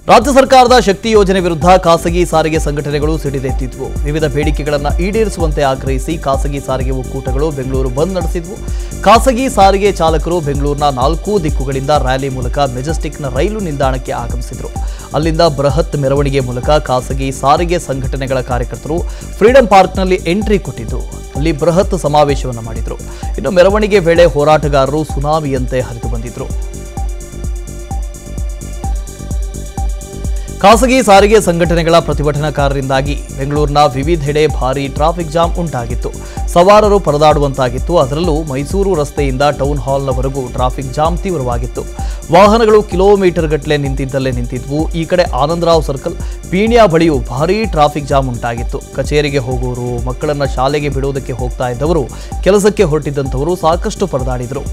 ರಾಜ್ಯ ಸರ್ಕಾರದ ಶಕ್ತಿ ಯೋಜನೆ ವಿರುದ್ಧ ಖಾಸಗಿ ಸಾರಿಗೆ ಸಂಘಟನೆಗಳು ಸಿಡಿದೆದ್ದಿದ್ವು ವಿವಿಧ ಬೇಡಿಕೆಗಳನ್ನು ಈಡೇರಿಸುವಂತೆ ಆಗ್ರಹಿಸಿ ಖಾಸಗಿ ಸಾರಿಗೆ ಒಕ್ಕೂಟಗಳು ಬೆಂಗಳೂರು ಬಂದ್ ನಡೆಸಿದ್ವು ಖಾಸಗಿ ಸಾರಿಗೆ ಚಾಲಕರು ಬೆಂಗಳೂರಿನ ನಾಲ್ಕು ದಿಕ್ಕುಗಳಿಂದ ರ್ಯಾಲಿ ಮೂಲಕ ಮೆಜೆಸ್ಟಿಕ್ನ ರೈಲು ನಿಲ್ದಾಣಕ್ಕೆ ಆಗಮಿಸಿದರು ಅಲ್ಲಿಂದ ಬೃಹತ್ ಮೆರವಣಿಗೆ ಮೂಲಕ ಖಾಸಗಿ ಸಾರಿಗೆ ಸಂಘಟನೆಗಳ ಕಾರ್ಯಕರ್ತರು ಫ್ರೀಡಂ ಪಾರ್ಕ್ನಲ್ಲಿ ಎಂಟ್ರಿ ಕೊಟ್ಟಿದ್ದು ಅಲ್ಲಿ ಬೃಹತ್ ಸಮಾವೇಶವನ್ನು ಮಾಡಿದರು ಇನ್ನು ಮೆರವಣಿಗೆ ವೇಳೆ ಹೋರಾಟಗಾರರು ಸುನಾಮಿಯಂತೆ ಹರಿದು ಬಂದಿದ್ರು ಖಾಸಗಿ ಸಾರಿಗೆ ಸಂಘಟನೆಗಳ ಪ್ರತಿಭಟನಾಕಾರರಿಂದಾಗಿ ಬೆಂಗಳೂರಿನ ವಿವಿಧೆಡೆ ಭಾರೀ ಟ್ರಾಫಿಕ್ ಜಾಮ್ ಉಂಟಾಗಿತ್ತು ಸವಾರರು ಪರದಾಡುವಂತಾಗಿತ್ತು ಅದರಲ್ಲೂ ಮೈಸೂರು ರಸ್ತೆಯಿಂದ ಟೌನ್ ಹಾಲ್ನವರೆಗೂ ಟ್ರಾಫಿಕ್ ಜಾಮ್ ತೀವ್ರವಾಗಿತ್ತು ವಾಹನಗಳು ಕಿಲೋಮೀಟರ್ ಗಟ್ಟಲೆ ನಿಂತಿದ್ದಲ್ಲೇ ನಿಂತಿದ್ವು ಈ ಕಡೆ ಆನಂದರಾವ್ ಸರ್ಕಲ್ ಪೀಣ್ಯ ಬಳಿಯೂ ಭಾರೀ ಟ್ರಾಫಿಕ್ ಜಾಮ್ ಉಂಟಾಗಿತ್ತು ಕಚೇರಿಗೆ ಹೋಗುವವರು ಮಕ್ಕಳನ್ನ ಶಾಲೆಗೆ ಬಿಡುವುದಕ್ಕೆ ಹೋಗ್ತಾ ಇದ್ದವರು ಕೆಲಸಕ್ಕೆ ಹೊರಟಿದ್ದಂಥವರು ಸಾಕಷ್ಟು ಪರದಾಡಿದರು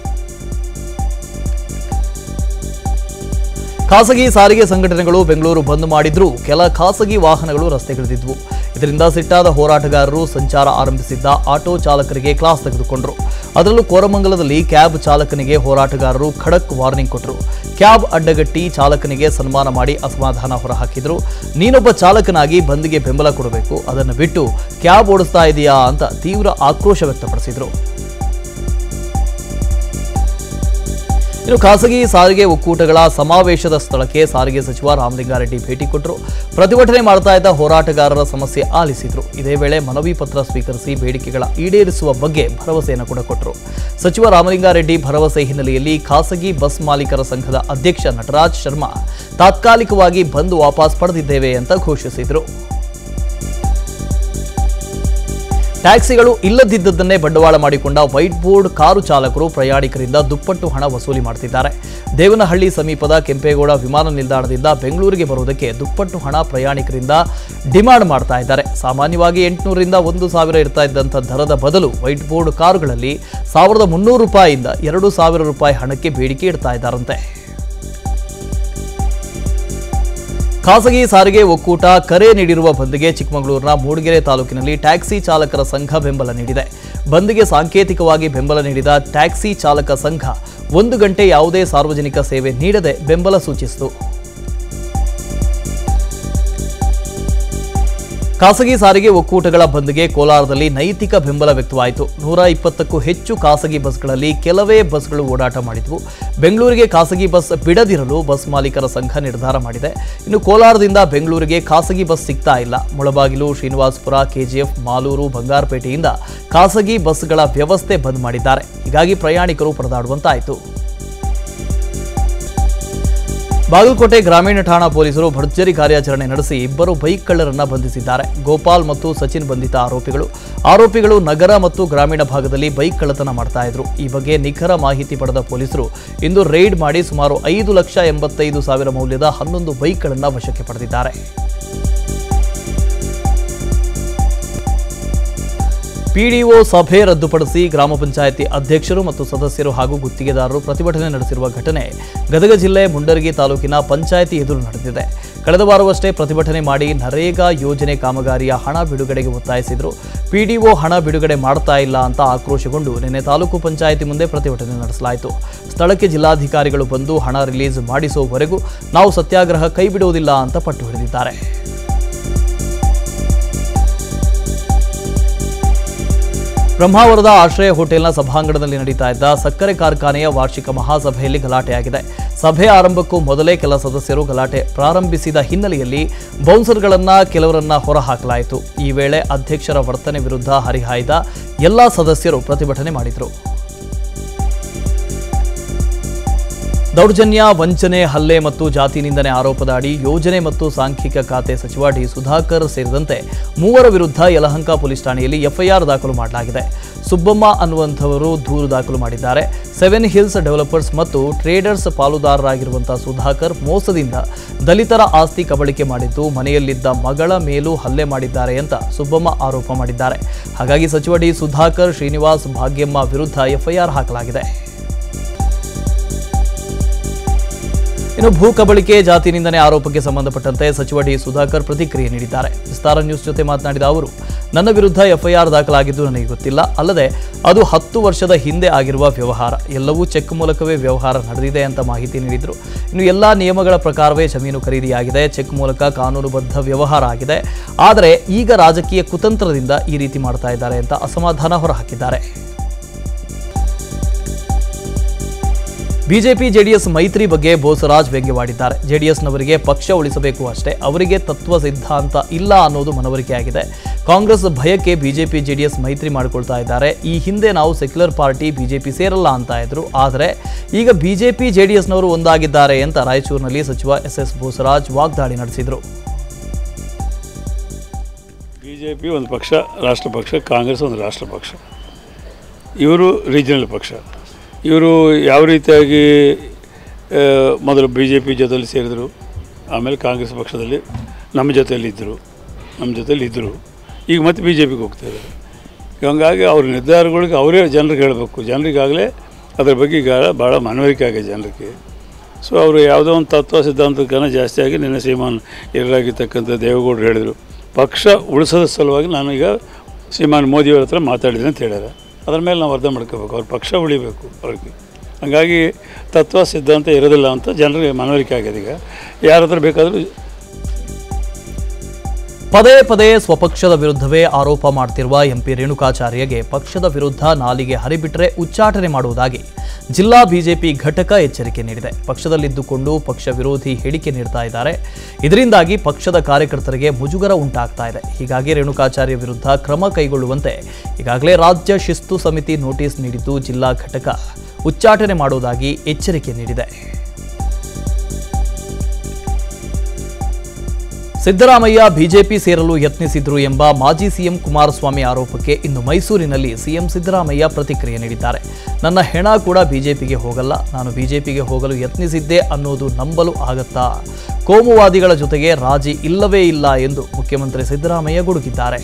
ಖಾಸಗಿ ಸಾರಿಗೆ ಸಂಘಟನೆಗಳು ಬೆಂಗಳೂರು ಬಂದ್ ಮಾಡಿದ್ರೂ ಕೆಲ ಖಾಸಗಿ ವಾಹನಗಳು ರಸ್ತೆಗಿಳಿದಿದ್ವು ಇದರಿಂದ ಸಿಟ್ಟಾದ ಹೋರಾಟಗಾರರು ಸಂಚಾರ ಆರಂಭಿಸಿದ್ದ ಆಟೋ ಚಾಲಕರಿಗೆ ಕ್ಲಾಸ್ ತೆಗೆದುಕೊಂಡರು ಅದರಲ್ಲೂ ಕೋರಮಂಗಲದಲ್ಲಿ ಕ್ಯಾಬ್ ಚಾಲಕನಿಗೆ ಹೋರಾಟಗಾರರು ಖಡಕ್ ವಾರ್ನಿಂಗ್ ಕೊಟ್ಟರು ಕ್ಯಾಬ್ ಅಡ್ಡಗಟ್ಟಿ ಚಾಲಕನಿಗೆ ಸನ್ಮಾನ ಮಾಡಿ ಅಸಮಾಧಾನ ಹೊರಹಾಕಿದ್ರು ನೀನೊಬ್ಬ ಚಾಲಕನಾಗಿ ಬಂದ್ಗೆ ಬೆಂಬಲ ಕೊಡಬೇಕು ಅದನ್ನು ಬಿಟ್ಟು ಕ್ಯಾಬ್ ಓಡಿಸ್ತಾ ಇದೆಯಾ ಅಂತ ತೀವ್ರ ಆಕ್ರೋಶ ವ್ಯಕ್ತಪಡಿಸಿದ್ರು ಇನ್ನು ಖಾಸಗಿ ಸಾರಿಗೆ ಒಕ್ಕೂಟಗಳ ಸಮಾವೇಶದ ಸ್ಥಳಕ್ಕೆ ಸಾರಿಗೆ ಸಚಿವ ರಾಮಲಿಂಗಾರೆಡ್ಡಿ ಭೇಟಿ ಕೊಟ್ಟರು ಪ್ರತಿಭಟನೆ ಮಾಡ್ತಾ ಇದ್ದ ಹೋರಾಟಗಾರರ ಸಮಸ್ಯೆ ಆಲಿಸಿದ್ರು ಇದೇ ವೇಳೆ ಮನವಿ ಪತ್ರ ಸ್ವೀಕರಿಸಿ ಬೇಡಿಕೆಗಳ ಈಡೇರಿಸುವ ಬಗ್ಗೆ ಭರವಸೆಯನ್ನು ಕೂಡ ಕೊಟ್ಟರು ಸಚಿವ ರಾಮಲಿಂಗಾರೆಡ್ಡಿ ಭರವಸೆ ಹಿನ್ನೆಲೆಯಲ್ಲಿ ಖಾಸಗಿ ಬಸ್ ಮಾಲೀಕರ ಸಂಘದ ಅಧ್ಯಕ್ಷ ನಟರಾಜ್ ಶರ್ಮಾ ತಾತ್ಕಾಲಿಕವಾಗಿ ಬಂದ್ ವಾಪಸ್ ಪಡೆದಿದ್ದೇವೆ ಅಂತ ಘೋಷಿಸಿದರು ಟ್ಯಾಕ್ಸಿಗಳು ಇಲ್ಲದಿದ್ದದ್ದನ್ನೇ ಬಂಡವಾಳ ಮಾಡಿಕೊಂಡ ವೈಟ್ ಬೋರ್ಡ್ ಕಾರು ಚಾಲಕರು ಪ್ರಯಾಣಿಕರಿಂದ ದುಪ್ಪಟ್ಟು ಹಣ ವಸೂಲಿ ಮಾಡ್ತಿದ್ದಾರೆ ದೇವನಹಳ್ಳಿ ಸಮೀಪದ ಕೆಂಪೇಗೌಡ ವಿಮಾನ ನಿಲ್ದಾಣದಿಂದ ಬೆಂಗಳೂರಿಗೆ ಬರುವುದಕ್ಕೆ ದುಪ್ಪಟ್ಟು ಹಣ ಪ್ರಯಾಣಿಕರಿಂದ ಡಿಮಾಂಡ್ ಮಾಡ್ತಾ ಇದ್ದಾರೆ ಸಾಮಾನ್ಯವಾಗಿ ಎಂಟುನೂರರಿಂದ ಒಂದು ಸಾವಿರ ಇರ್ತಾ ಇದ್ದಂಥ ದರದ ಬದಲು ವೈಟ್ ಬೋರ್ಡ್ ಕಾರುಗಳಲ್ಲಿ ಸಾವಿರದ ಮುನ್ನೂರು ರೂಪಾಯಿಯಿಂದ ಎರಡು ಸಾವಿರ ರೂಪಾಯಿ ಹಣಕ್ಕೆ ಬೇಡಿಕೆ ಇಡ್ತಾ ಇದ್ದಾರಂತೆ ಖಾಸಗಿ ಸಾರಿಗೆ ಒಕ್ಕೂಟ ಕರೆ ನೀಡಿರುವ ಬಂದ್ಗೆ ಚಿಕ್ಕಮಗಳೂರಿನ ಮೂಡಿಗೆರೆ ತಾಲೂಕಿನಲ್ಲಿ ಟ್ಯಾಕ್ಸಿ ಚಾಲಕರ ಸಂಘ ಬೆಂಬಲ ನೀಡಿದೆ ಬಂದ್ಗೆ ಸಾಂಕೇತಿಕವಾಗಿ ಬೆಂಬಲ ನೀಡಿದ ಟ್ಯಾಕ್ಸಿ ಚಾಲಕ ಸಂಘ ಒಂದು ಗಂಟೆ ಯಾವುದೇ ಸಾರ್ವಜನಿಕ ಸೇವೆ ನೀಡದೆ ಬೆಂಬಲ ಸೂಚಿಸಿತು ಖಾಸಗಿ ಸಾರಿಗೆ ಒಕ್ಕೂಟಗಳ ಬಂದ್ಗೆ ಕೋಲಾರದಲ್ಲಿ ನೈತಿಕ ಬೆಂಬಲ ವ್ಯಕ್ತವಾಯಿತು ನೂರ ಇಪ್ಪತ್ತಕ್ಕೂ ಹೆಚ್ಚು ಖಾಸಗಿ ಬಸ್ಗಳಲ್ಲಿ ಕೆಲವೇ ಬಸ್ಗಳು ಓಡಾಟ ಮಾಡಿದ್ವು ಬೆಂಗಳೂರಿಗೆ ಖಾಸಗಿ ಬಸ್ ಬಿಡದಿರಲು ಬಸ್ ಮಾಲೀಕರ ಸಂಘ ನಿರ್ಧಾರ ಮಾಡಿದೆ ಇನ್ನು ಕೋಲಾರದಿಂದ ಬೆಂಗಳೂರಿಗೆ ಖಾಸಗಿ ಬಸ್ ಸಿಗ್ತಾ ಇಲ್ಲ ಮುಳಬಾಗಿಲು ಶ್ರೀನಿವಾಸಪುರ ಕೆಜಿಎಫ್ ಮಾಲೂರು ಬಂಗಾರಪೇಟೆಯಿಂದ ಖಾಸಗಿ ಬಸ್ಗಳ ವ್ಯವಸ್ಥೆ ಬಂದ್ ಮಾಡಿದ್ದಾರೆ ಹೀಗಾಗಿ ಪ್ರಯಾಣಿಕರು ಪರದಾಡುವಂತಾಯಿತು ಬಾಗಲಕೋಟೆ ಗ್ರಾಮೀಣ ಠಾಣಾ ಪೊಲೀಸರು ಭರ್ಜರಿ ಕಾರ್ಯಾಚರಣೆ ನಡೆಸಿ ಇಬ್ಬರು ಬೈಕ್ ಕಳ್ಳರನ್ನ ಬಂಧಿಸಿದ್ದಾರೆ ಗೋಪಾಲ್ ಮತ್ತು ಸಚಿನ್ ಬಂಧಿತ ಆರೋಪಿಗಳು ಆರೋಪಿಗಳು ನಗರ ಮತ್ತು ಗ್ರಾಮೀಣ ಭಾಗದಲ್ಲಿ ಬೈಕ್ ಕಳ್ಳತನ ಮಾಡ್ತಾ ಇದ್ರು ಈ ಬಗ್ಗೆ ನಿಖರ ಮಾಹಿತಿ ಪಡೆದ ಪೊಲೀಸರು ಇಂದು ರೈಡ್ ಮಾಡಿ ಸುಮಾರು ಐದು ಲಕ್ಷ ಎಂಬತ್ತೈದು ಸಾವಿರ ಮೌಲ್ಯದ ಹನ್ನೊಂದು ಬೈಕ್ಗಳನ್ನು ವಶಕ್ಕೆ ಪಡೆದಿದ್ದಾರೆ ಪಿಡಿಒ ಸಭೆ ರದ್ದುಪಡಿಸಿ ಗ್ರಾಮ ಪಂಚಾಯಿತಿ ಅಧ್ಯಕ್ಷರು ಮತ್ತು ಸದಸ್ಯರು ಹಾಗೂ ಗುತ್ತಿಗೆದಾರರು ಪ್ರತಿಭಟನೆ ನಡೆಸಿರುವ ಘಟನೆ ಗದಗ ಜಿಲ್ಲೆ ಮುಂಡರಗಿ ತಾಲೂಕಿನ ಪಂಚಾಯಿತಿ ಎದುರು ನಡೆದಿದೆ ಕಳೆದ ವಾರವಷ್ಟೇ ಪ್ರತಿಭಟನೆ ಮಾಡಿ ನರೇಗಾ ಯೋಜನೆ ಕಾಮಗಾರಿಯ ಹಣ ಬಿಡುಗಡೆಗೆ ಒತ್ತಾಯಿಸಿದ್ರು ಪಿಡಿಒ ಹಣ ಬಿಡುಗಡೆ ಮಾಡ್ತಾ ಇಲ್ಲ ಅಂತ ಆಕ್ರೋಶಗೊಂಡು ನಿನ್ನೆ ತಾಲೂಕು ಪಂಚಾಯಿತಿ ಮುಂದೆ ಪ್ರತಿಭಟನೆ ನಡೆಸಲಾಯಿತು ಸ್ಥಳಕ್ಕೆ ಜಿಲ್ಲಾಧಿಕಾರಿಗಳು ಬಂದು ಹಣ ರಿಲೀಸ್ ಮಾಡಿಸುವವರೆಗೂ ನಾವು ಸತ್ಯಾಗ್ರಹ ಕೈಬಿಡುವುದಿಲ್ಲ ಅಂತ ಪಟ್ಟು ಹಿಡಿದಿದ್ದಾರೆ ಬ್ರಹ್ಮಾವರದ ಆಶ್ರಯ ಹೋಟೆಲ್ನ ಸಭಾಂಗಣದಲ್ಲಿ ನಡೀತಾ ಇದ್ದ ಸಕ್ಕರೆ ಕಾರ್ಖಾನೆಯ ವಾರ್ಷಿಕ ಮಹಾಸಭೆಯಲ್ಲಿ ಗಲಾಟೆಯಾಗಿದೆ ಸಭೆ ಆರಂಭಕ್ಕೂ ಮೊದಲೇ ಕೆಲ ಸದಸ್ಯರು ಗಲಾಟೆ ಪ್ರಾರಂಭಿಸಿದ ಹಿನ್ನೆಲೆಯಲ್ಲಿ ಬೌನ್ಸರ್ಗಳನ್ನ ಕೆಲವರನ್ನ ಹೊರಹಾಕಲಾಯಿತು ಈ ವೇಳೆ ಅಧ್ಯಕ್ಷರ ವರ್ತನೆ ವಿರುದ್ಧ ಹರಿಹಾಯ್ದ ಎಲ್ಲ ಸದಸ್ಯರು ಪ್ರತಿಭಟನೆ ಮಾಡಿದರು ದೌರ್ಜನ್ಯ ವಂಚನೆ ಹಲ್ಲೆ ಮತ್ತು ಜಾತಿ ನಿಂದನೆ ಆರೋಪದ ಅಡಿ ಯೋಜನೆ ಮತ್ತು ಸಾಂಖ್ಯಿಕ ಖಾತೆ ಸಚಿವ ಡಿ ಸುಧಾಕರ್ ಸೇರಿದಂತೆ ಮೂವರ ವಿರುದ್ಧ ಯಲಹಂಕ ಪೊಲೀಸ್ ಠಾಣೆಯಲ್ಲಿ ಎಫ್ಐಆರ್ ದಾಖಲು ಮಾಡಲಾಗಿದೆ ಸುಬ್ಬಮ್ಮ ಅನ್ನುವಂಥವರು ದೂರು ದಾಖಲು ಮಾಡಿದ್ದಾರೆ ಸೆವೆನ್ ಹಿಲ್ಸ್ ಡೆವಲಪರ್ಸ್ ಮತ್ತು ಟ್ರೇಡರ್ಸ್ ಪಾಲುದಾರರಾಗಿರುವಂತಹ ಸುಧಾಕರ್ ಮೋಸದಿಂದ ದಲಿತರ ಆಸ್ತಿ ಕಬಳಿಕೆ ಮಾಡಿದ್ದು ಮನೆಯಲ್ಲಿದ್ದ ಮಗಳ ಮೇಲೂ ಹಲ್ಲೆ ಮಾಡಿದ್ದಾರೆ ಅಂತ ಸುಬ್ಬಮ್ಮ ಆರೋಪ ಮಾಡಿದ್ದಾರೆ ಹಾಗಾಗಿ ಸಚಿವ ಡಿ ಸುಧಾಕರ್ ಶ್ರೀನಿವಾಸ್ ಭಾಗ್ಯಮ್ಮ ವಿರುದ್ಧ ಎಫ್ಐಆರ್ ಹಾಕಲಾಗಿದೆ ಇನ್ನು ಭೂ ಕಬಳಿಕೆ ಜಾತಿ ನಿಂದನೆ ಆರೋಪಕ್ಕೆ ಸಂಬಂಧಪಟ್ಟಂತೆ ಸಚಿವ ಡಿ ಸುಧಾಕರ್ ಪ್ರತಿಕ್ರಿಯೆ ನೀಡಿದ್ದಾರೆ ವಿಸ್ತಾರ ನ್ಯೂಸ್ ಜೊತೆ ಮಾತನಾಡಿದ ಅವರು ನನ್ನ ವಿರುದ್ಧ ಎಫ್ಐಆರ್ ದಾಖಲಾಗಿದ್ದು ನನಗೆ ಗೊತ್ತಿಲ್ಲ ಅಲ್ಲದೆ ಅದು ಹತ್ತು ವರ್ಷದ ಹಿಂದೆ ಆಗಿರುವ ವ್ಯವಹಾರ ಎಲ್ಲವೂ ಚೆಕ್ ಮೂಲಕವೇ ವ್ಯವಹಾರ ನಡೆದಿದೆ ಅಂತ ಮಾಹಿತಿ ನೀಡಿದರು ಇನ್ನು ಎಲ್ಲ ನಿಯಮಗಳ ಪ್ರಕಾರವೇ ಜಮೀನು ಖರೀದಿಯಾಗಿದೆ ಚೆಕ್ ಮೂಲಕ ಕಾನೂನುಬದ್ಧ ವ್ಯವಹಾರ ಆಗಿದೆ ಆದರೆ ಈಗ ರಾಜಕೀಯ ಕುತಂತ್ರದಿಂದ ಈ ರೀತಿ ಮಾಡ್ತಾ ಇದ್ದಾರೆ ಅಂತ ಅಸಮಾಧಾನ ಹೊರಹಾಕಿದ್ದಾರೆ ಬಿಜೆಪಿ ಜೆಡಿಎಸ್ ಮೈತ್ರಿ ಬಗ್ಗೆ ಬೋಸರಾಜ್ ವ್ಯಂಗ್ಯವಾಡಿದ್ದಾರೆ ಜೆಡಿಎಸ್ನವರಿಗೆ ಪಕ್ಷ ಉಳಿಸಬೇಕು ಅಷ್ಟೇ ಅವರಿಗೆ ತತ್ವ ಸಿದ್ಧಾಂತ ಇಲ್ಲ ಅನ್ನೋದು ಮನವರಿಕೆಯಾಗಿದೆ ಕಾಂಗ್ರೆಸ್ ಭಯಕ್ಕೆ ಬಿಜೆಪಿ ಜೆಡಿಎಸ್ ಮೈತ್ರಿ ಮಾಡಿಕೊಳ್ತಾ ಇದ್ದಾರೆ ಈ ಹಿಂದೆ ನಾವು ಸೆಕ್ಯುಲರ್ ಪಾರ್ಟಿ ಬಿಜೆಪಿ ಸೇರಲ್ಲ ಅಂತ ಇದ್ರು ಆದರೆ ಈಗ ಬಿಜೆಪಿ ಜೆಡಿಎಸ್ನವರು ಒಂದಾಗಿದ್ದಾರೆ ಅಂತ ರಾಯಚೂರಿನಲ್ಲಿ ಸಚಿವ ಎಸ್ ಎಸ್ ಬೋಸರಾಜ್ ವಾಗ್ದಾಳಿ ನಡೆಸಿದರು ಬಿ ಜೆ ಪಿ ಒಂದು ಪಕ್ಷ ರಾಷ್ಟ್ರ ಪಕ್ಷ ಕಾಂಗ್ರೆಸ್ ಒಂದು ರಾಷ್ಟ್ರ ಪಕ್ಷ ಇವರು ರೀಜನಲ್ ಪಕ್ಷ ಇವರು ಯಾವ ರೀತಿಯಾಗಿ ಆ, ಮೊದಲು ಬಿ ಜೆ ಪಿ ಜೊತೆಯಲ್ಲಿ ಸೇರಿದರು ಆಮೇಲೆ ಕಾಂಗ್ರೆಸ್ ಪಕ್ಷದಲ್ಲಿ ನಮ್ಮ ಜೊತೆಯಲ್ಲಿ ಇದ್ದರು ನಮ್ಮ ಜೊತೆಯಲ್ಲಿ ಇದ್ದರು ಈಗ ಮತ್ತೆ ಬಿ ಜೆ ಪಿಗೆ ಹೋಗ್ತಾ ಇದ್ದಾರೆ ಹಂಗಾಗಿ ಅವ್ರ ನಿರ್ಧಾರಗಳಿಗೆ ಅವರೇ ಜನರಿಗೆ ಹೇಳಬೇಕು ಜನರಿಗಾಗಲೇ ಅದ್ರ ಬಗ್ಗೆ ಈಗ ಭಾಳ ಮನವರಿಕೆ ಆಗಿದೆ ಜನರಿಗೆ ಸೊ ಅವರು ಯಾವುದೋ ಒಂದು ತತ್ವ ಸಿದ್ಧಾಂತಕ್ಕನ್ನ ಜಾಸ್ತಿಯಾಗಿ ನಿನ್ನೆ ಶ್ರೀಮಾನ್ ಹಿರಿಯರಾಗಿರ್ತಕ್ಕಂಥ ದೇವೇಗೌಡರು ಹೇಳಿದರು ಪಕ್ಷ ಉಳಿಸೋದ ಸಲುವಾಗಿ ನಾನು ಈಗ ಶ್ರೀಮಾನ್ ಮೋದಿಯವ್ರ ಹತ್ರ ಮಾತಾಡಿದೆ ಅಂತ ಹೇಳ್ಯಾರ ಅದ್ರ ಮೇಲೆ ನಾವು ಅರ್ಥ ಮಾಡ್ಕೋಬೇಕು ಅವ್ರ ಪಕ್ಷ ಉಳಿಬೇಕು ಅವ್ರಿಗೆ ಹಾಗಾಗಿ ತತ್ವ ಸಿದ್ಧಾಂತ ಇರೋದಿಲ್ಲ ಅಂತ ಜನರಿಗೆ ಮನವರಿಕೆ ಆಗಿದೆ ಈಗ ಯಾರ ಹತ್ರ ಬೇಕಾದರೂ ಪದೇ ಪದೇ ಸ್ವಪಕ್ಷದ ವಿರುದ್ಧವೇ ಆರೋಪ ಮಾಡ್ತಿರುವ ಎಂಪಿ ರೇಣುಕಾಚಾರ್ಯಗೆ ಪಕ್ಷದ ವಿರುದ್ಧ ನಾಲಿಗೆ ಹರಿಬಿಟ್ರೆ ಉಚ್ಚಾಟನೆ ಮಾಡುವುದಾಗಿ ಜಿಲ್ಲಾ ಬಿಜೆಪಿ ಘಟಕ ಎಚ್ಚರಿಕೆ ನೀಡಿದೆ ಪಕ್ಷದಲ್ಲಿದ್ದುಕೊಂಡು ಪಕ್ಷ ವಿರೋಧಿ ಹೇಳಿಕೆ ನೀಡ್ತಾ ಇದ್ದಾರೆ ಇದರಿಂದಾಗಿ ಪಕ್ಷದ ಕಾರ್ಯಕರ್ತರಿಗೆ ಮುಜುಗರ ಉಂಟಾಗ್ತಾ ಇದೆ ಹೀಗಾಗಿ ರೇಣುಕಾಚಾರ್ಯ ವಿರುದ್ಧ ಕ್ರಮ ಕೈಗೊಳ್ಳುವಂತೆ ಈಗಾಗಲೇ ರಾಜ್ಯ ಶಿಸ್ತು ಸಮಿತಿ ನೋಟಿಸ್ ನೀಡಿದ್ದು ಜಿಲ್ಲಾ ಘಟಕ ಉಚ್ಚಾಟನೆ ಮಾಡುವುದಾಗಿ ಎಚ್ಚರಿಕೆ ನೀಡಿದೆ ಸಿದ್ದರಾಮಯ್ಯ ಬಿಜೆಪಿ ಸೇರಲು ಯತ್ನಿಸಿದ್ರು ಎಂಬ ಮಾಜಿ ಸಿಎಂ ಕುಮಾರಸ್ವಾಮಿ ಆರೋಪಕ್ಕೆ ಇನ್ನು ಮೈಸೂರಿನಲ್ಲಿ ಸಿಎಂ ಸಿದ್ದರಾಮಯ್ಯ ಪ್ರತಿಕ್ರಿಯೆ ನೀಡಿದ್ದಾರೆ ನನ್ನ ಹೆಣ ಕೂಡ ಬಿಜೆಪಿಗೆ ಹೋಗಲ್ಲ ನಾನು ಬಿಜೆಪಿಗೆ ಹೋಗಲು ಯತ್ನಿಸಿದ್ದೆ ಅನ್ನೋದು ನಂಬಲು ಆಗತ್ತಾ ಕೋಮುವಾದಿಗಳ ಜೊತೆಗೆ ರಾಜಿ ಇಲ್ಲವೇ ಇಲ್ಲ ಎಂದು ಮುಖ್ಯಮಂತ್ರಿ ಸಿದ್ದರಾಮಯ್ಯ ಗುಡುಗಿದ್ದಾರೆ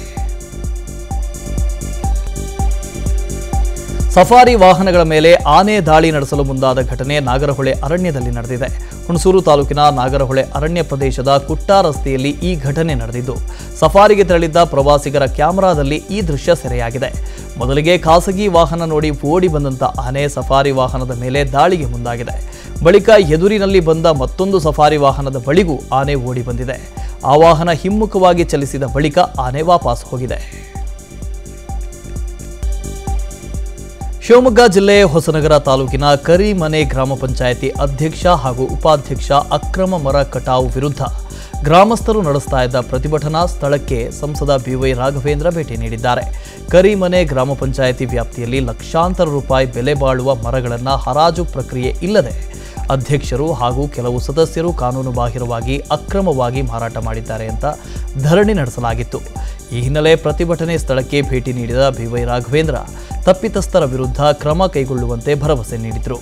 ಸಫಾರಿ ವಾಹನಗಳ ಮೇಲೆ ಆನೆ ದಾಳಿ ನಡೆಸಲು ಮುಂದಾದ ಘಟನೆ ನಾಗರಹೊಳೆ ಅರಣ್ಯದಲ್ಲಿ ನಡೆದಿದೆ ಹುಣಸೂರು ತಾಲೂಕಿನ ನಾಗರಹೊಳೆ ಅರಣ್ಯ ಪ್ರದೇಶದ ಕುಟ್ಟಾ ರಸ್ತೆಯಲ್ಲಿ ಈ ಘಟನೆ ನಡೆದಿದ್ದು ಸಫಾರಿಗೆ ತೆರಳಿದ್ದ ಪ್ರವಾಸಿಗರ ಕ್ಯಾಮೆರಾದಲ್ಲಿ ಈ ದೃಶ್ಯ ಸೆರೆಯಾಗಿದೆ ಮೊದಲಿಗೆ ಖಾಸಗಿ ವಾಹನ ನೋಡಿ ಓಡಿ ಬಂದಂತ ಆನೆ ಸಫಾರಿ ವಾಹನದ ಮೇಲೆ ದಾಳಿಗೆ ಮುಂದಾಗಿದೆ ಬಳಿಕ ಎದುರಿನಲ್ಲಿ ಬಂದ ಮತ್ತೊಂದು ಸಫಾರಿ ವಾಹನದ ಬಳಿಗೂ ಆನೆ ಓಡಿ ಬಂದಿದೆ ಆ ವಾಹನ ಹಿಮ್ಮುಖವಾಗಿ ಚಲಿಸಿದ ಬಳಿಕ ಆನೆ ವಾಪಸ್ ಹೋಗಿದೆ ಶಿವಮೊಗ್ಗ ಜಿಲ್ಲೆ ಹೊಸನಗರ ತಾಲೂಕಿನ ಕರಿಮನೆ ಗ್ರಾಮ ಪಂಚಾಯಿತಿ ಅಧ್ಯಕ್ಷ ಹಾಗೂ ಉಪಾಧ್ಯಕ್ಷ ಅಕ್ರಮ ಮರ ಕಟಾವು ವಿರುದ್ಧ ಗ್ರಾಮಸ್ಥರು ನಡೆಸ್ತಾ ಇದ್ದ ಪ್ರತಿಭಟನಾ ಸ್ಥಳಕ್ಕೆ ಸಂಸದ ಬಿವೈ ರಾಘವೇಂದ್ರ ಭೇಟಿ ನೀಡಿದ್ದಾರೆ ಕರಿಮನೆ ಗ್ರಾಮ ಪಂಚಾಯಿತಿ ವ್ಯಾಪ್ತಿಯಲ್ಲಿ ಲಕ್ಷಾಂತರ ರೂಪಾಯಿ ಬೆಲೆ ಬಾಳುವ ಮರಗಳನ್ನು ಹರಾಜು ಪ್ರಕ್ರಿಯೆ ಇಲ್ಲದೆ ಅಧ್ಯಕ್ಷರು ಹಾಗೂ ಕೆಲವು ಸದಸ್ಯರು ಕಾನೂನುಬಾಹಿರವಾಗಿ ಅಕ್ರಮವಾಗಿ ಮಾರಾಟ ಮಾಡಿದ್ದಾರೆ ಅಂತ ಧರಣಿ ನಡೆಸಲಾಗಿತ್ತು ಈ ಹಿನ್ನೆಲೆ ಪ್ರತಿಭಟನೆ ಸ್ಥಳಕ್ಕೆ ಭೇಟಿ ನೀಡಿದ ಬಿವೈ ರಾಘವೇಂದ್ರ ತಪ್ಪಿತಸ್ಥರ ವಿರುದ್ಧ ಕ್ರಮ ಕೈಗೊಳ್ಳುವಂತೆ ಭರವಸೆ ನೀಡಿದರು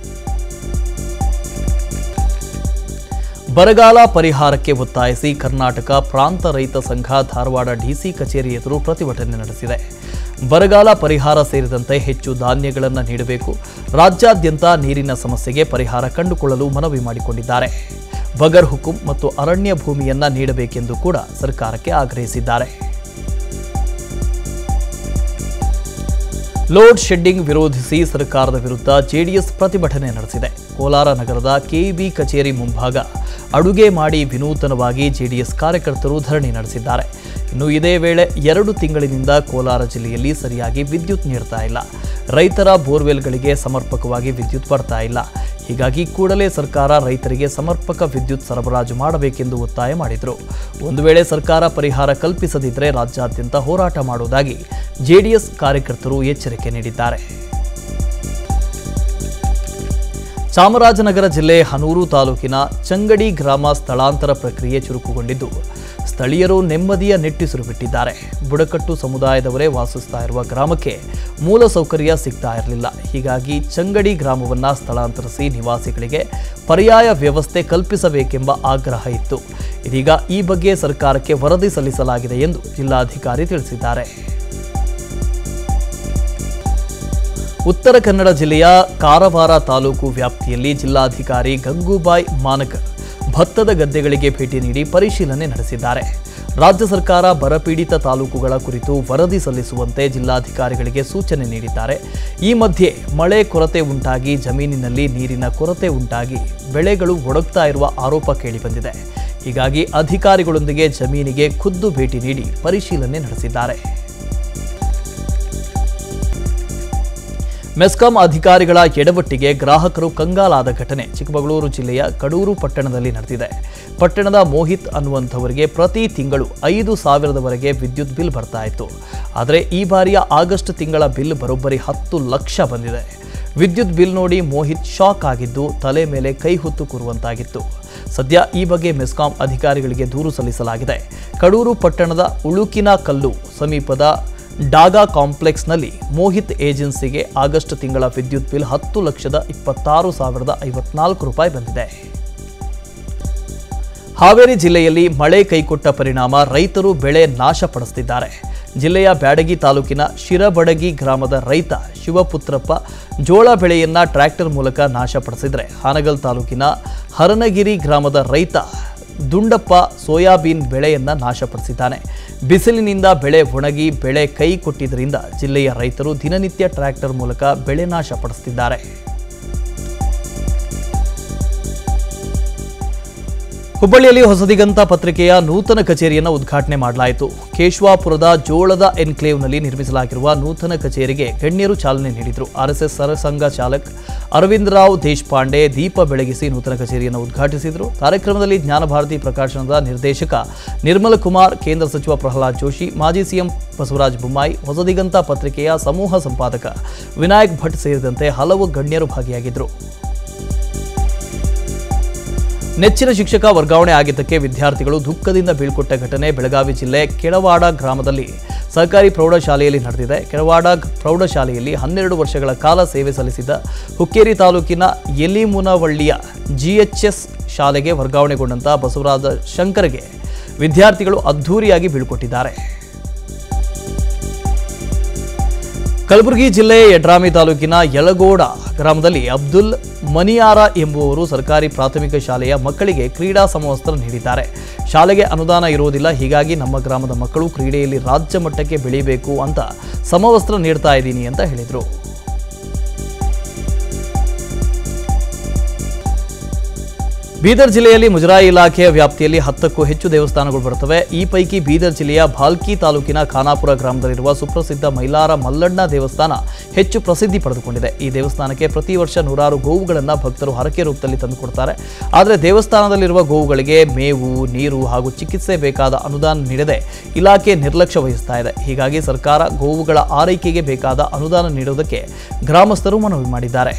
ಬರಗಾಲ ಪರಿಹಾರಕ್ಕೆ ಒತ್ತಾಯಿಸಿ ಕರ್ನಾಟಕ ಪ್ರಾಂತ ರೈತ ಸಂಘ ಧಾರವಾಡ ಡಿಸಿ ಕಚೇರಿ ಎದುರು ಪ್ರತಿಭಟನೆ ನಡೆಸಿದೆ ಬರಗಾಲ ಪರಿಹಾರ ಸೇರಿದಂತೆ ಹೆಚ್ಚು ಧಾನ್ಯಗಳನ್ನು ನೀಡಬೇಕು ರಾಜ್ಯಾದ್ಯಂತ ನೀರಿನ ಸಮಸ್ಯೆಗೆ ಪರಿಹಾರ ಕಂಡುಕೊಳ್ಳಲು ಮನವಿ ಮಾಡಿಕೊಂಡಿದ್ದಾರೆ ಬಗರ್ ಹುಕುಂ ಮತ್ತು ಅರಣ್ಯ ಭೂಮಿಯನ್ನ ನೀಡಬೇಕೆಂದು ಕೂಡ ಸರ್ಕಾರಕ್ಕೆ ಆಗ್ರಹಿಸಿದ್ದಾರೆ ಲೋಡ್ ಶೆಡ್ಡಿಂಗ್ ವಿರೋಧಿಸಿ ಸರ್ಕಾರದ ವಿರುದ್ಧ ಜೆಡಿಎಸ್ ಪ್ರತಿಭಟನೆ ನಡೆಸಿದೆ ಕೋಲಾರ ನಗರದ ಕೆಇಬಿ ಕಚೇರಿ ಮುಂಭಾಗ ಅಡುಗೆ ಮಾಡಿ ವಿನೂತನವಾಗಿ ಜೆಡಿಎಸ್ ಕಾರ್ಯಕರ್ತರು ಧರಣಿ ನಡೆಸಿದ್ದಾರೆ ಇನ್ನು ಇದೇ ವೇಳೆ ಎರಡು ತಿಂಗಳಿನಿಂದ ಕೋಲಾರ ಜಿಲ್ಲೆಯಲ್ಲಿ ಸರಿಯಾಗಿ ವಿದ್ಯುತ್ ನೀಡ್ತಾ ಇಲ್ಲ ರೈತರ ಬೋರ್ವೆಲ್ಗಳಿಗೆ ಸಮರ್ಪಕವಾಗಿ ವಿದ್ಯುತ್ ಬರ್ತಾ ಇಲ್ಲ ಹೀಗಾಗಿ ಕೂಡಲೇ ಸರ್ಕಾರ ರೈತರಿಗೆ ಸಮರ್ಪಕ ವಿದ್ಯುತ್ ಸರಬರಾಜು ಮಾಡಬೇಕೆಂದು ಒತ್ತಾಯ ಮಾಡಿದರು ಒಂದು ವೇಳೆ ಸರ್ಕಾರ ಪರಿಹಾರ ಕಲ್ಪಿಸದಿದ್ದರೆ ರಾಜ್ಯಾದ್ಯಂತ ಹೋರಾಟ ಮಾಡುವುದಾಗಿ ಜೆಡಿಎಸ್ ಕಾರ್ಯಕರ್ತರು ಎಚ್ಚರಿಕೆ ನೀಡಿದ್ದಾರೆ ಚಾಮರಾಜನಗರ ಜಿಲ್ಲೆ ಹನೂರು ತಾಲೂಕಿನ ಚಂಗಡಿ ಗ್ರಾಮ ಸ್ಥಳಾಂತರ ಪ್ರಕ್ರಿಯೆ ಚುರುಕುಗೊಂಡಿದ್ದು ಸ್ಥಳೀಯರು ನೆಮ್ಮದಿಯ ನಿಟ್ಟುಸಿರು ಬಿಟ್ಟಿದ್ದಾರೆ ಬುಡಕಟ್ಟು ಸಮುದಾಯದವರೇ ವಾಸಿಸ್ತಾ ಇರುವ ಗ್ರಾಮಕ್ಕೆ ಮೂಲ ಸೌಕರ್ಯ ಸಿಗ್ತಾ ಇರಲಿಲ್ಲ ಹೀಗಾಗಿ ಚಂಗಡಿ ಗ್ರಾಮವನ್ನ ಸ್ಥಳಾಂತರಿಸಿ ನಿವಾಸಿಗಳಿಗೆ ಪರ್ಯಾಯ ವ್ಯವಸ್ಥೆ ಕಲ್ಪಿಸಬೇಕೆಂಬ ಆಗ್ರಹ ಇತ್ತು ಇದೀಗ ಈ ಬಗ್ಗೆ ಸರ್ಕಾರಕ್ಕೆ ವರದಿ ಸಲ್ಲಿಸಲಾಗಿದೆ ಎಂದು ಜಿಲ್ಲಾಧಿಕಾರಿ ತಿಳಿಸಿದ್ದಾರೆ ಉತ್ತರ ಕನ್ನಡ ಜಿಲ್ಲೆಯ ಕಾರವಾರ ತಾಲೂಕು ವ್ಯಾಪ್ತಿಯಲ್ಲಿ ಜಿಲ್ಲಾಧಿಕಾರಿ ಗಂಗೂಬಾಯ್ ಮಾನಕರ್ ಭತ್ತದ ಗದ್ದೆಗಳಿಗೆ ಭೇಟಿ ನೀಡಿ ಪರಿಶೀಲನೆ ನಡೆಸಿದ್ದಾರೆ ರಾಜ್ಯ ಸರ್ಕಾರ ಬರಪೀಡಿತ ತಾಲೂಕುಗಳ ಕುರಿತು ವರದಿ ಸಲ್ಲಿಸುವಂತೆ ಜಿಲ್ಲಾಧಿಕಾರಿಗಳಿಗೆ ಸೂಚನೆ ನೀಡಿದ್ದಾರೆ ಈ ಮಧ್ಯೆ ಮಳೆ ಕೊರತೆ ಉಂಟಾಗಿ ಜಮೀನಿನಲ್ಲಿ ನೀರಿನ ಕೊರತೆ ಉಂಟಾಗಿ ಬೆಳೆಗಳು ಒಣಗ್ತಾ ಇರುವ ಆರೋಪ ಕೇಳಿಬಂದಿದೆ ಹೀಗಾಗಿ ಅಧಿಕಾರಿಗಳೊಂದಿಗೆ ಜಮೀನಿಗೆ ಖುದ್ದು ಭೇಟಿ ನೀಡಿ ಪರಿಶೀಲನೆ ನಡೆಸಿದ್ದಾರೆ ಮೆಸ್ಕಾಂ ಅಧಿಕಾರಿಗಳ ಎಡವಟ್ಟಿಗೆ ಗ್ರಾಹಕರು ಕಂಗಾಲಾದ ಘಟನೆ ಚಿಕ್ಕಮಗಳೂರು ಜಿಲ್ಲೆಯ ಕಡೂರು ಪಟ್ಟಣದಲ್ಲಿ ನಡೆದಿದೆ ಪಟ್ಟಣದ ಮೋಹಿತ್ ಅನ್ನುವಂಥವರಿಗೆ ಪ್ರತಿ ತಿಂಗಳು ಐದು ಸಾವಿರದವರೆಗೆ ವಿದ್ಯುತ್ ಬಿಲ್ ಬರ್ತಾ ಇತ್ತು ಆದರೆ ಈ ಬಾರಿಯ ಆಗಸ್ಟ್ ತಿಂಗಳ ಬಿಲ್ ಬರೋಬ್ಬರಿ ಹತ್ತು ಲಕ್ಷ ಬಂದಿದೆ ವಿದ್ಯುತ್ ಬಿಲ್ ನೋಡಿ ಮೋಹಿತ್ ಶಾಕ್ ಆಗಿದ್ದು ತಲೆ ಮೇಲೆ ಕೈ ಹೊತ್ತು ಕೂರುವಂತಾಗಿತ್ತು ಸದ್ಯ ಈ ಬಗ್ಗೆ ಮೆಸ್ಕಾಂ ಅಧಿಕಾರಿಗಳಿಗೆ ದೂರು ಸಲ್ಲಿಸಲಾಗಿದೆ ಕಡೂರು ಪಟ್ಟಣದ ಉಳುಕಿನ ಕಲ್ಲು ಸಮೀಪದ ಡಾಗಾ ಕಾಂಪ್ಲೆಕ್ಸ್ನಲ್ಲಿ ಮೋಹಿತ್ ಏಜೆನ್ಸಿಗೆ ಆಗಸ್ಟ್ ತಿಂಗಳ ವಿದ್ಯುತ್ ಬಿಲ್ ಹತ್ತು ಲಕ್ಷದ ಇಪ್ಪತ್ತಾರು ಸಾವಿರದ ಐವತ್ನಾಲ್ಕು ರೂಪಾಯಿ ಬಂದಿದೆ ಹಾವೇರಿ ಜಿಲ್ಲೆಯಲ್ಲಿ ಮಳೆ ಕೈಕೊಟ್ಟ ಪರಿಣಾಮ ರೈತರು ಬೆಳೆ ನಾಶಪಡಿಸುತ್ತಿದ್ದಾರೆ ಜಿಲ್ಲೆಯ ಬ್ಯಾಡಗಿ ತಾಲೂಕಿನ ಶಿರಬಡಗಿ ಗ್ರಾಮದ ರೈತ ಶಿವಪುತ್ರಪ್ಪ ಜೋಳ ಬೆಳೆಯನ್ನ ಟ್ರ್ಯಾಕ್ಟರ್ ಮೂಲಕ ನಾಶಪಡಿಸಿದರೆ ಹಾನಗಲ್ ತಾಲೂಕಿನ ಹರನಗಿರಿ ಗ್ರಾಮದ ರೈತ ದುಂಡಪ್ಪ ಸೋಯಾಬೀನ್ ಬೆಳೆಯನ್ನ ನಾಶಪಡಿಸಿದ್ದಾನೆ ಬಿಸಿಲಿನಿಂದ ಬೆಳೆ ಒಣಗಿ ಬೆಳೆ ಕೈ ಕೊಟ್ಟಿದ್ದರಿಂದ ಜಿಲ್ಲೆಯ ರೈತರು ದಿನನಿತ್ಯ ಟ್ರ್ಯಾಕ್ಟರ್ ಮೂಲಕ ಬೆಳೆ ನಾಶಪಡಿಸುತ್ತಿದ್ದಾರೆ ಹುಬ್ಬಳ್ಳಿಯಲ್ಲಿ ಹೊಸದಿಗಂತ ಪತ್ರಿಕೆಯ ನೂತನ ಕಚೇರಿಯನ್ನು ಉದ್ಘಾಟನೆ ಮಾಡಲಾಯಿತು ಕೇಶವಾಪುರದ ಜೋಳದ ಎನ್ಕ್ಲೇವ್ನಲ್ಲಿ ನಿರ್ಮಿಸಲಾಗಿರುವ ನೂತನ ಕಚೇರಿಗೆ ಗಣ್ಯರು ಚಾಲನೆ ನೀಡಿದರು ಆರ್ಎಸ್ಎಸ್ ಸರಸಂಘ ಚಾಲಕ್ ಅರವಿಂದ್ ರಾವ್ ದೇಶಪಾಂಡೆ ದೀಪ ಬೆಳಗಿಸಿ ನೂತನ ಕಚೇರಿಯನ್ನು ಉದ್ಘಾಟಿಸಿದರು ಕಾರ್ಯಕ್ರಮದಲ್ಲಿ ಜ್ಞಾನಭಾರತಿ ಪ್ರಕಾಶನದ ನಿರ್ದೇಶಕ ನಿರ್ಮಲ ಕುಮಾರ್ ಕೇಂದ್ರ ಸಚಿವ ಪ್ರಹ್ಲಾದ್ ಜೋಶಿ ಮಾಜಿ ಸಿಎಂ ಬಸವರಾಜ ಬೊಮ್ಮಾಯಿ ಹೊಸದಿಗಂತ ಪತ್ರಿಕೆಯ ಸಮೂಹ ಸಂಪಾದಕ ವಿನಾಯಕ್ ಭಟ್ ಸೇರಿದಂತೆ ಹಲವು ಗಣ್ಯರು ಭಾಗಿಯಾಗಿದ್ದರು ನೆಚ್ಚಿನ ಶಿಕ್ಷಕ ವರ್ಗಾವಣೆ ಆಗಿದ್ದಕ್ಕೆ ವಿದ್ಯಾರ್ಥಿಗಳು ದುಃಖದಿಂದ ಬೀಳ್ಕೊಟ್ಟ ಘಟನೆ ಬೆಳಗಾವಿ ಜಿಲ್ಲೆ ಕೆಳವಾಡ ಗ್ರಾಮದಲ್ಲಿ ಸರ್ಕಾರಿ ಪ್ರೌಢಶಾಲೆಯಲ್ಲಿ ನಡೆದಿದೆ ಕೆಳವಾಡ ಪ್ರೌಢಶಾಲೆಯಲ್ಲಿ ಹನ್ನೆರಡು ವರ್ಷಗಳ ಕಾಲ ಸೇವೆ ಸಲ್ಲಿಸಿದ್ದ ಹುಕ್ಕೇರಿ ತಾಲೂಕಿನ ಯಲಿಮುನವಳ್ಳಿಯ ಜಿಎಚ್ಎಸ್ ಶಾಲೆಗೆ ವರ್ಗಾವಣೆಗೊಂಡಂತ ಬಸವರಾಜ ಶಂಕರ್ಗೆ ವಿದ್ಯಾರ್ಥಿಗಳು ಅದ್ಧೂರಿಯಾಗಿ ಬೀಳ್ಕೊಟ್ಟಿದ್ದಾರೆ ಕಲಬುರಗಿ ಜಿಲ್ಲೆ ಯಡ್ರಾಮಿ ತಾಲೂಕಿನ ಯಲಗೋಡ ಗ್ರಾಮದಲ್ಲಿ ಅಬ್ದುಲ್ ಮನಿಯಾರ ಎಂಬುವವರು ಸರ್ಕಾರಿ ಪ್ರಾಥಮಿಕ ಶಾಲೆಯ ಮಕ್ಕಳಿಗೆ ಕ್ರೀಡಾ ಸಮವಸ್ತ್ರ ನೀಡಿದ್ದಾರೆ ಶಾಲೆಗೆ ಅನುದಾನ ಇರುವುದಿಲ್ಲ ಹೀಗಾಗಿ ನಮ್ಮ ಗ್ರಾಮದ ಮಕ್ಕಳು ಕ್ರೀಡೆಯಲ್ಲಿ ರಾಜ್ಯ ಮಟ್ಟಕ್ಕೆ ಬೆಳೀಬೇಕು ಅಂತ ಸಮವಸ್ತ್ರ ನೀಡ್ತಾ ಇದ್ದೀನಿ ಅಂತ ಹೇಳಿದರು ಬೀದರ್ ಜಿಲ್ಲೆಯಲ್ಲಿ ಮುಜರಾಯಿ ಇಲಾಖೆಯ ವ್ಯಾಪ್ತಿಯಲ್ಲಿ ಹತ್ತಕ್ಕೂ ಹೆಚ್ಚು ದೇವಸ್ಥಾನಗಳು ಬರುತ್ತವೆ ಈ ಪೈಕಿ ಬೀದರ್ ಜಿಲ್ಲೆಯ ಭಾಲ್ಕಿ ತಾಲೂಕಿನ ಖಾನಾಪುರ ಗ್ರಾಮದಲ್ಲಿರುವ ಸುಪ್ರಸಿದ್ಧ ಮೈಲಾರ ಮಲ್ಲಣ್ಣ ದೇವಸ್ಥಾನ ಹೆಚ್ಚು ಪ್ರಸಿದ್ಧಿ ಪಡೆದುಕೊಂಡಿದೆ ಈ ದೇವಸ್ಥಾನಕ್ಕೆ ಪ್ರತಿ ವರ್ಷ ನೂರಾರು ಗೋವುಗಳನ್ನು ಭಕ್ತರು ಹರಕೆ ರೂಪದಲ್ಲಿ ತಂದುಕೊಡ್ತಾರೆ ಆದರೆ ದೇವಸ್ಥಾನದಲ್ಲಿರುವ ಗೋವುಗಳಿಗೆ ಮೇವು ನೀರು ಹಾಗೂ ಚಿಕಿತ್ಸೆ ಬೇಕಾದ ಅನುದಾನ ನೀಡದೆ ಇಲಾಖೆ ನಿರ್ಲಕ್ಷ್ಯ ವಹಿಸ್ತಾ ಇದೆ ಹೀಗಾಗಿ ಸರ್ಕಾರ ಗೋವುಗಳ ಆರೈಕೆಗೆ ಬೇಕಾದ ಅನುದಾನ ನೀಡುವುದಕ್ಕೆ ಗ್ರಾಮಸ್ಥರು ಮನವಿ ಮಾಡಿದ್ದಾರೆ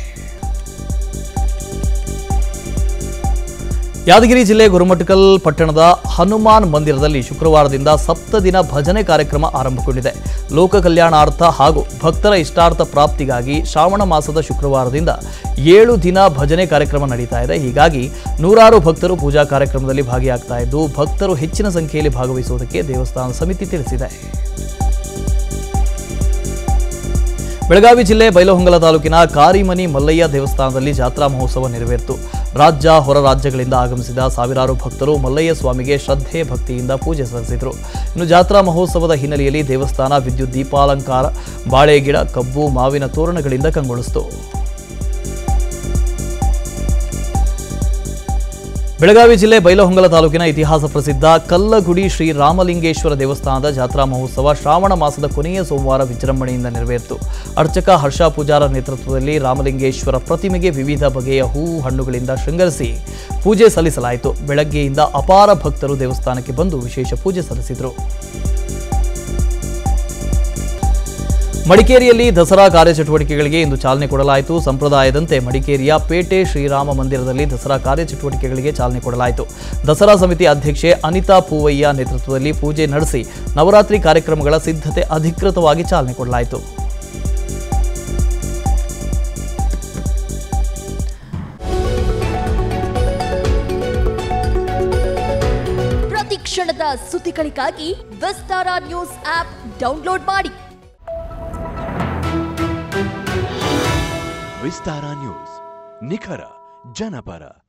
ಯಾದಗಿರಿ ಜಿಲ್ಲೆ ಗುರುಮಠಕಲ್ ಪಟ್ಟಣದ ಹನುಮಾನ್ ಮಂದಿರದಲ್ಲಿ ಶುಕ್ರವಾರದಿಂದ ಸಪ್ತ ದಿನ ಭಜನೆ ಕಾರ್ಯಕ್ರಮ ಆರಂಭಗೊಂಡಿದೆ ಲೋಕ ಕಲ್ಯಾಣಾರ್ಥ ಹಾಗೂ ಭಕ್ತರ ಇಷ್ಟಾರ್ಥ ಪ್ರಾಪ್ತಿಗಾಗಿ ಶ್ರಾವಣ ಮಾಸದ ಶುಕ್ರವಾರದಿಂದ ಏಳು ದಿನ ಭಜನೆ ಕಾರ್ಯಕ್ರಮ ನಡೀತಾ ಇದೆ ಹೀಗಾಗಿ ನೂರಾರು ಭಕ್ತರು ಪೂಜಾ ಕಾರ್ಯಕ್ರಮದಲ್ಲಿ ಭಾಗಿಯಾಗ್ತಾ ಇದ್ದು ಭಕ್ತರು ಹೆಚ್ಚಿನ ಸಂಖ್ಯೆಯಲ್ಲಿ ಭಾಗವಹಿಸುವುದಕ್ಕೆ ದೇವಸ್ಥಾನ ಸಮಿತಿ ತಿಳಿಸಿದೆ ಬೆಳಗಾವಿ ಜಿಲ್ಲೆ ಬೈಲಹೊಂಗಲ ತಾಲೂಕಿನ ಕಾರಿಮನಿ ಮಲ್ಲಯ್ಯ ದೇವಸ್ಥಾನದಲ್ಲಿ ಜಾತ್ರಾ ಮಹೋತ್ಸವ ನೆರವೇರಿತು ರಾಜ್ಯ ಹೊರ ರಾಜ್ಯಗಳಿಂದ ಆಗಮಿಸಿದ ಸಾವಿರಾರು ಭಕ್ತರು ಮಲ್ಲಯ್ಯ ಸ್ವಾಮಿಗೆ ಶ್ರದ್ಧೆ ಭಕ್ತಿಯಿಂದ ಪೂಜೆ ಸಲ್ಲಿಸಿದರು ಇನ್ನು ಜಾತ್ರಾ ಮಹೋತ್ಸವದ ಹಿನ್ನೆಲೆಯಲ್ಲಿ ದೇವಸ್ಥಾನ ವಿದ್ಯುತ್ ದೀಪಾಲಂಕಾರ ಬಾಳೆಗಿಡ ಕಬ್ಬು ಮಾವಿನ ತೋರಣಗಳಿಂದ ಕಂಗೊಳಿಸಿತು ಬೆಳಗಾವಿ ಜಿಲ್ಲೆ ಬೈಲಹೊಂಗಲ ತಾಲೂಕಿನ ಇತಿಹಾಸ ಪ್ರಸಿದ್ಧ ಕಲ್ಲಗುಡಿ ಶ್ರೀ ರಾಮಲಿಂಗೇಶ್ವರ ದೇವಸ್ಥಾನದ ಜಾತ್ರಾ ಮಹೋತ್ಸವ ಶ್ರಾವಣ ಮಾಸದ ಕೊನೆಯ ಸೋಮವಾರ ವಿಜೃಂಭಣೆಯಿಂದ ನೆರವೇರಿತು ಅರ್ಚಕ ಹರ್ಷ ಪೂಜಾರ ನೇತೃತ್ವದಲ್ಲಿ ರಾಮಲಿಂಗೇಶ್ವರ ಪ್ರತಿಮೆಗೆ ವಿವಿಧ ಬಗೆಯ ಹೂವು ಹಣ್ಣುಗಳಿಂದ ಶೃಂಗರಿಸಿ ಪೂಜೆ ಸಲ್ಲಿಸಲಾಯಿತು ಬೆಳಗ್ಗೆಯಿಂದ ಅಪಾರ ಭಕ್ತರು ದೇವಸ್ಥಾನಕ್ಕೆ ಬಂದು ವಿಶೇಷ ಪೂಜೆ ಸಲ್ಲಿಸಿದರು ಮಡಿಕೇರಿಯಲ್ಲಿ ದಸರಾ ಕಾರ್ಯಚಟುವಟಿಕೆಗಳಿಗೆ ಇಂದು ಚಾಲನೆ ಕೊಡಲಾಯಿತು ಸಂಪ್ರದಾಯದಂತೆ ಮಡಿಕೇರಿಯ ಪೇಟೆ ಶ್ರೀರಾಮ ಮಂದಿರದಲ್ಲಿ ದಸರಾ ಕಾರ್ಯಚಟುವಟಿಕೆಗಳಿಗೆ ಚಾಲನೆ ಕೊಡಲಾಯಿತು ದಸರಾ ಸಮಿತಿ ಅಧ್ಯಕ್ಷೆ ಅನಿತಾ ಪೂವಯ್ಯ ನೇತೃತ್ವದಲ್ಲಿ ಪೂಜೆ ನಡೆಸಿ ನವರಾತ್ರಿ ಕಾರ್ಯಕ್ರಮಗಳ ಸಿದ್ಧತೆ ಅಧಿಕೃತವಾಗಿ ಚಾಲನೆ ಕೊಡಲಾಯಿತು ಪ್ರತಿ ಕ್ಷಣದ ಸುದ್ದಿಗಳಿಗಾಗಿ ವಿಸ್ತಾರ ನ್ಯೂಸ್ ಆಪ್ ಡೌನ್ಲೋಡ್ ಮಾಡಿ ವಿಸ್ತಾರ ನ್ಯೂಸ್ ನಿಖರ ಜನಪರ